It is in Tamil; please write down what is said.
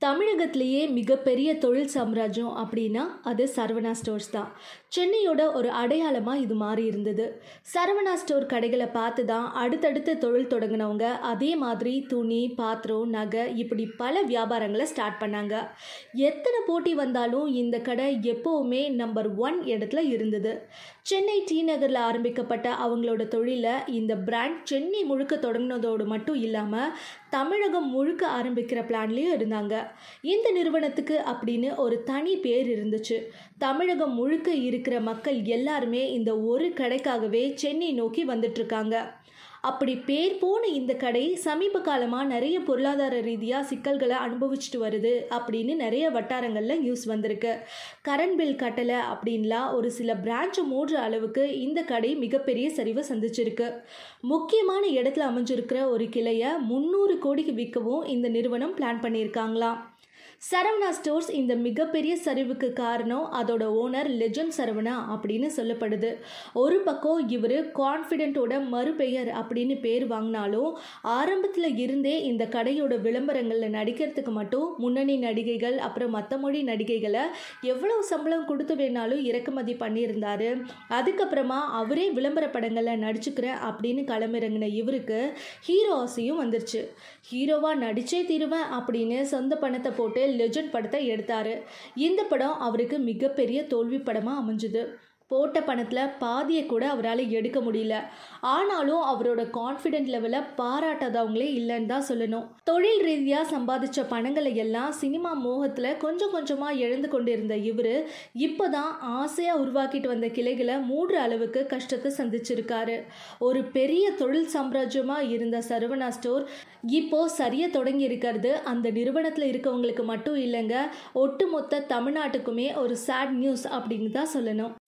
தமிழகத்திலேயே மிகப்பெரிய தொழில் சாம்ராஜ்யம் அப்படின்னா அது சரவணா ஸ்டோர்ஸ் தான் சென்னையோட ஒரு அடையாளமாக இது மாறி இருந்தது சரவணா ஸ்டோர் கடைகளை பார்த்து தான் அடுத்தடுத்து தொழில் தொடங்கினவங்க அதே மாதிரி துணி பாத்திரம் நகை இப்படி பல வியாபாரங்களை ஸ்டார்ட் பண்ணாங்க எத்தனை போட்டி வந்தாலும் இந்த கடை எப்போவுமே நம்பர் ஒன் இடத்துல இருந்தது சென்னை டி நகரில் ஆரம்பிக்கப்பட்ட அவங்களோட தொழிலை இந்த பிராண்ட் சென்னை முழுக்க தொடங்கினதோடு மட்டும் இல்லாமல் தமிழகம் முழுக்க ஆரம்பிக்கிற பிளான்லேயும் இருந்தாங்க இந்த நிறுவனத்துக்கு அப்படின்னு ஒரு தனி பேர் இருந்துச்சு தமிழகம் முழுக்க இருக்கிற மக்கள் எல்லாருமே இந்த ஒரு கடைக்காகவே சென்னை நோக்கி வந்துட்டுருக்காங்க அப்படி பேர் போன இந்த கடை சமீப காலமாக நிறைய பொருளாதார ரீதியாக சிக்கல்களை அனுபவிச்சுட்டு வருது அப்படின்னு நிறைய வட்டாரங்களில் நியூஸ் வந்திருக்கு கரண்ட் பில் கட்டலை அப்படின்லாம் ஒரு சில பிரான்ச்சை மூடுற அளவுக்கு இந்த கடை மிகப்பெரிய சரிவை சந்திச்சிருக்கு முக்கியமான இடத்துல அமைஞ்சிருக்கிற ஒரு கிளையை முந்நூறு கோடிக்கு விற்கவும் இந்த நிறுவனம் பிளான் பண்ணியிருக்காங்களாம் சரவணா ஸ்டோர்ஸ் இந்த மிகப்பெரிய சரிவுக்கு காரணம் அதோட ஓனர் லெஜண்ட் சரவணா அப்படின்னு சொல்லப்படுது ஒரு பக்கம் இவர் கான்ஃபிடென்ட்டோட மறுபெயர் அப்படின்னு பேர் வாங்கினாலும் ஆரம்பத்தில் இருந்தே இந்த கடையோட விளம்பரங்களில் நடிக்கிறதுக்கு மட்டும் முன்னணி நடிகைகள் அப்புறம் மற்ற மொழி நடிகைகளை எவ்வளவு சம்பளம் கொடுத்து வேணாலும் இறக்குமதி பண்ணியிருந்தாரு அதுக்கப்புறமா அவரே விளம்பர படங்களில் நடிச்சுக்கிறேன் அப்படின்னு களமிறங்கின இவருக்கு ஹீரோ ஆசையும் வந்துருச்சு ஹீரோவாக நடிச்சே தீருவேன் அப்படின்னு சொந்த பணத்தை போட்டு லெஜண்ட் படத்தை எடுத்தார் இந்த படம் அவருக்கு மிகப்பெரிய தோல்வி படமாக அமைஞ்சுது போட்ட பணத்தில் பாதியை கூட அவரால் எடுக்க முடியல ஆனாலும் அவரோட கான்ஃபிடென்ட் லெவலை பாராட்டாதவங்களே இல்லைன்னு தான் சொல்லணும் தொழில் ரீதியாக சம்பாதிச்ச பணங்களை எல்லாம் சினிமா மோகத்தில் கொஞ்சம் கொஞ்சமாக எழுந்து கொண்டிருந்த இவர் இப்போ தான் ஆசையாக உருவாக்கிட்டு வந்த கிளைகளை மூடுற அளவுக்கு கஷ்டத்தை சந்திச்சிருக்காரு ஒரு பெரிய தொழில் சாம்ராஜ்யமாக இருந்த சரவணா ஸ்டோர் இப்போ சரியா தொடங்கி இருக்கிறது அந்த நிறுவனத்தில் இருக்கவங்களுக்கு மட்டும் இல்லைங்க ஒட்டுமொத்த தமிழ்நாட்டுக்குமே ஒரு சேட் நியூஸ் அப்படின்னு தான் சொல்லணும்